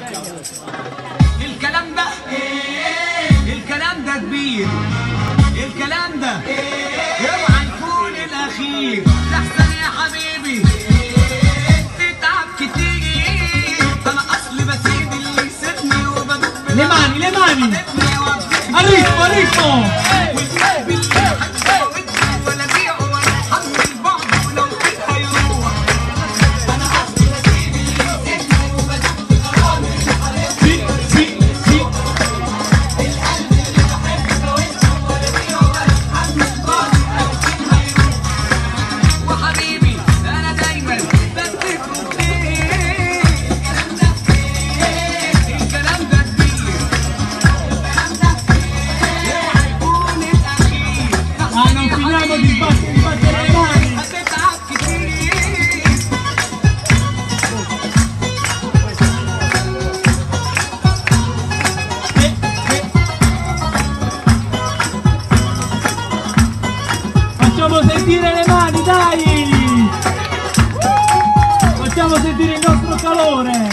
الكلام ده الكلام ده كبير الكلام ده اوعى يكون الاخير لحسن يا حبيبي تتعب كتير انا اصلي بسيب اللي يسيبني وبدوب Le mani, le mani! A ritmo, a ritmo! والقلب اللي حتى وده ولا بيعه ولا حمل بعضه لو كده هيروح انا اصلي بسيب اللي يسيبني وبدوب Sì, sì, sì! وحبيبي انا دايما بفتكره فيه الكلام ده كبير هيكون الاخير Ah, non finiamo di battere, di battere le mani! هتتعب كتير Facciamo sentire le mani, dai! Facciamo sentire il nostro calore!